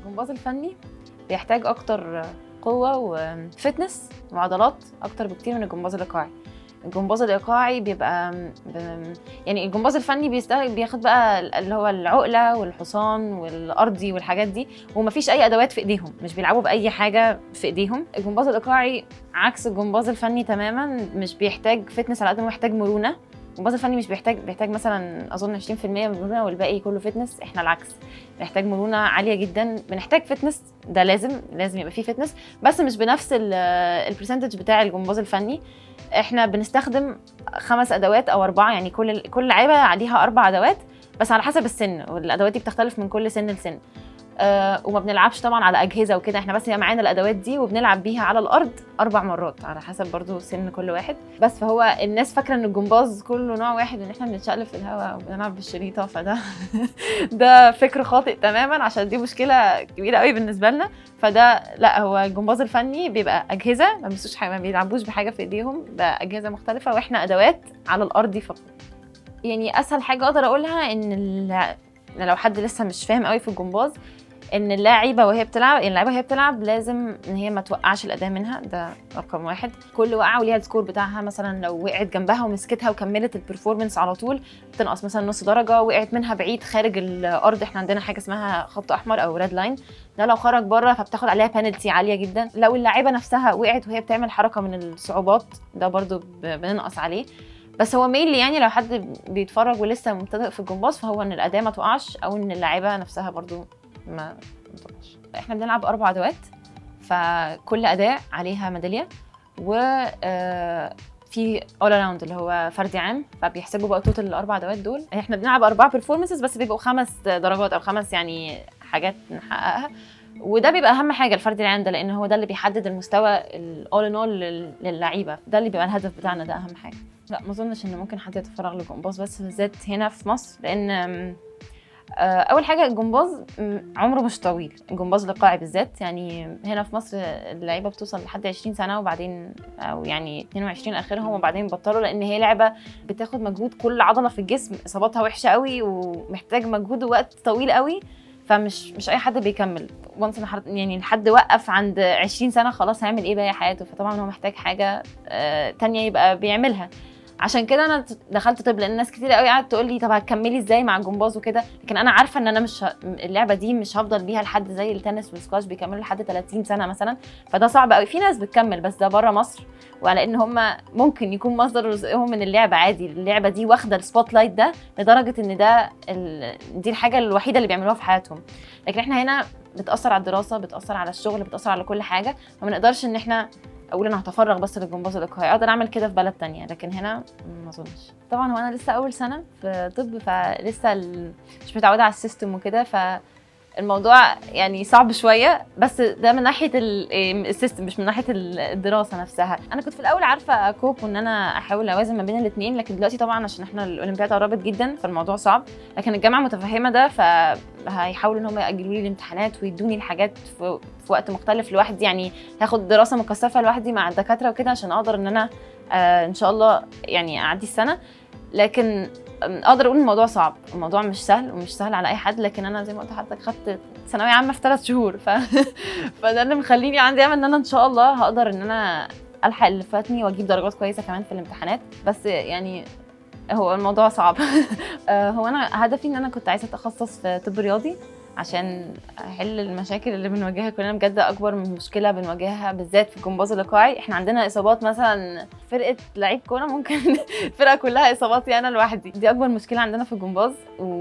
الجمباز الفني بيحتاج اكتر قوه وفتنس وعضلات اكتر بكتير من الجمباز الايقاعي الجمباز الايقاعي بيبقى ب... يعني الجمباز الفني بيستغل بياخد بقى اللي هو العقله والحصان والارضي والحاجات دي ومفيش اي ادوات في ايديهم مش بيلعبوا باي حاجه في ايديهم الجمباز الايقاعي عكس الجمباز الفني تماما مش بيحتاج فتنس على قد ما محتاج مرونه الجمباز الفني مش بيحتاج بيحتاج مثلا اظن 20% من المرونه والباقي كله فتنس احنا العكس بنحتاج مرونه عاليه جدا بنحتاج فتنس ده لازم لازم يبقى فيه فتنس بس مش بنفس البرسنتج بتاع الجمباز الفني احنا بنستخدم خمس ادوات او اربعه يعني كل كل لعيبه عليها اربع ادوات بس على حسب السن والادوات دي بتختلف من كل سن لسن أه وما بنلعبش طبعا على اجهزه وكده احنا بس معانا الادوات دي وبنلعب بيها على الارض اربع مرات على حسب برضو سن كل واحد بس فهو الناس فاكره ان الجمباز كله نوع واحد وان احنا بنتشقلب في الهواء وبنلعب بالشريطه فده ده فكر خاطئ تماما عشان دي مشكله كبيره قوي بالنسبه لنا فده لا هو الجمباز الفني بيبقى اجهزه ما بيسوش حاجه ما بيلعبوش بحاجه في ايديهم ده اجهزه مختلفه واحنا ادوات على الارض فقط يعني اسهل حاجه اقدر اقولها ان لو حد لسه مش فاهم قوي في الجمباز ان اللاعيبه وهي بتلعب يعني اللاعيبه وهي بتلعب لازم ان هي ما توقعش الاداء منها ده رقم واحد كل وقعه وليها السكور بتاعها مثلا لو وقعت جنبها ومسكتها وكملت البرفورمانس على طول بتنقص مثلا نص درجه وقعت منها بعيد خارج الارض احنا عندنا حاجه اسمها خط احمر او ريد لاين ده لو خرج بره فبتاخد عليها بنالتي عاليه جدا لو اللاعيبه نفسها وقعت وهي بتعمل حركه من الصعوبات ده برضو بننقص عليه بس هو ميل يعني لو حد بيتفرج ولسه مبتدئ في الجمباز فهو ان الاداه ما تقعش او ان اللاعيبه نفسها برضو ما مطلعش احنا بنلعب اربع ادوات فكل اداء عليها ميداليه و في اول اراوند اللي هو فردي عام فبيحسبوا بقى توتال الاربع ادوات دول احنا بنلعب اربع بيرفورمانسز بس بيبقوا خمس درجات او خمس يعني حاجات نحققها وده بيبقى اهم حاجه الفردي العام ده لان هو ده اللي بيحدد المستوى الاول ان اول للعيبه ده اللي بيبقى الهدف بتاعنا ده اهم حاجه لا ما اظنش ان ممكن حد يتفرغ للجمباز بس بالذات هنا في مصر لان اول حاجه الجمباز عمره مش طويل الجمباز الايقاعي بالذات يعني هنا في مصر اللعيبه بتوصل لحد 20 سنه وبعدين او يعني 22 اخرهم وبعدين بطلوا لان هي لعبه بتاخد مجهود كل عضله في الجسم اصاباتها وحشه قوي ومحتاج مجهود ووقت طويل قوي فمش مش اي حد بيكمل وانس يعني الحد وقف عند 20 سنه خلاص هيعمل ايه باقي حياته فطبعا هو محتاج حاجه تانية يبقى بيعملها عشان كده انا دخلت طب لان ناس كتير قوي قعدت تقول لي طب هتكملي ازاي مع الجمباز وكده لكن انا عارفه ان انا مش ه... اللعبه دي مش هفضل بيها لحد زي التنس والسكواش بيكملوا لحد 30 سنه مثلا فده صعب قوي في ناس بتكمل بس ده بره مصر وعلى ان هم ممكن يكون مصدر رزقهم من اللعبه عادي اللعبه دي واخده السبوت لايت ده لدرجه ان ده ال... دي الحاجه الوحيده اللي بيعملوها في حياتهم لكن احنا هنا بتاثر على الدراسه بتاثر على الشغل بتاثر على كل حاجه فما نقدرش ان احنا اقول انا هتفرغ بس للجمباز الايقاعي اقدر اعمل كده في بلد تانية لكن هنا ما اظنش طبعا هو انا لسه اول سنه في طب فلسه ال... مش متعوده على السيستم وكده ف الموضوع يعني صعب شويه بس ده من ناحيه السيستم مش من ناحيه الدراسه نفسها انا كنت في الاول عارفه كوب وان انا احاول اوازن ما بين الاثنين لكن دلوقتي طبعا عشان احنا الاولمبياد قربت جدا فالموضوع صعب لكن الجامعه متفهمه ده فهيحاولوا ان هم ياجلوا لي الامتحانات ويدوني الحاجات في, في وقت مختلف لوحدي يعني هاخد دراسه مكثفه لوحدي مع الدكاتره وكده عشان اقدر ان انا آه ان شاء الله يعني اعدي السنه لكن اقدر اقول الموضوع صعب الموضوع مش سهل ومش سهل على اي حد لكن انا زي ما قلت لحضرتك خدت ثانويه عامه في ثلاث شهور ف... فده اللي مخليني عندي امل ان انا ان شاء الله هقدر ان انا الحق اللي فاتني واجيب درجات كويسه كمان في الامتحانات بس يعني هو الموضوع صعب هو انا هدفي ان انا كنت عايزه اتخصص في طب رياضي عشان احل المشاكل اللي بنواجهها كلنا بجد اكبر من مشكله بنواجهها بالذات في الجمباز الايقاعي احنا عندنا اصابات مثلا فرقه لعيب كوره ممكن الفرقه كلها اصاباتي انا لوحدي دي اكبر مشكله عندنا في الجمباز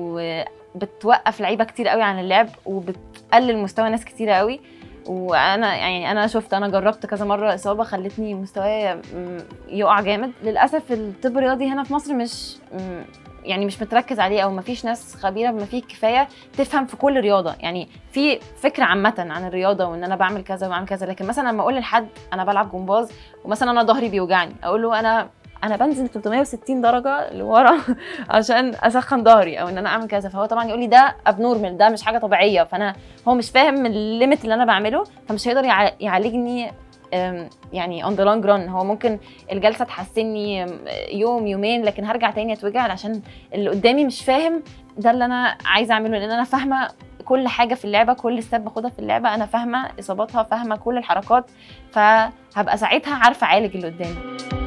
وبتوقف لعيبه كتير قوي عن اللعب وبتقلل مستوى ناس كتير قوي وانا يعني انا شفت انا جربت كذا مره اصابه خلتني مستواي يقع جامد للاسف الطب الرياضي هنا في مصر مش يعني مش متركز عليه او مفيش ناس خبيره بما فيه الكفايه تفهم في كل رياضه يعني في فكره عامه عن الرياضه وان انا بعمل كذا وبعمل كذا لكن مثلا لما اقول لحد انا بلعب جمباز ومثلا انا ظهري بيوجعني اقول له انا انا بنزل 360 درجه لورا عشان اسخن ظهري او ان انا اعمل كذا فهو طبعا يقول لي ده ابنورمال ده مش حاجه طبيعيه فانا هو مش فاهم الليميت اللي انا بعمله فمش هيقدر يعالجني يعني اون ذا لونج ران هو ممكن الجلسه تحسني يوم يومين لكن هرجع تاني اتوجع عشان اللي قدامي مش فاهم ده اللي انا عايزه اعمله لان انا فاهمه كل حاجه في اللعبه كل ستيب باخدها في اللعبه انا فاهمه اصاباتها فاهمه كل الحركات فهبقى ساعتها عارفه اعالج اللي قدامي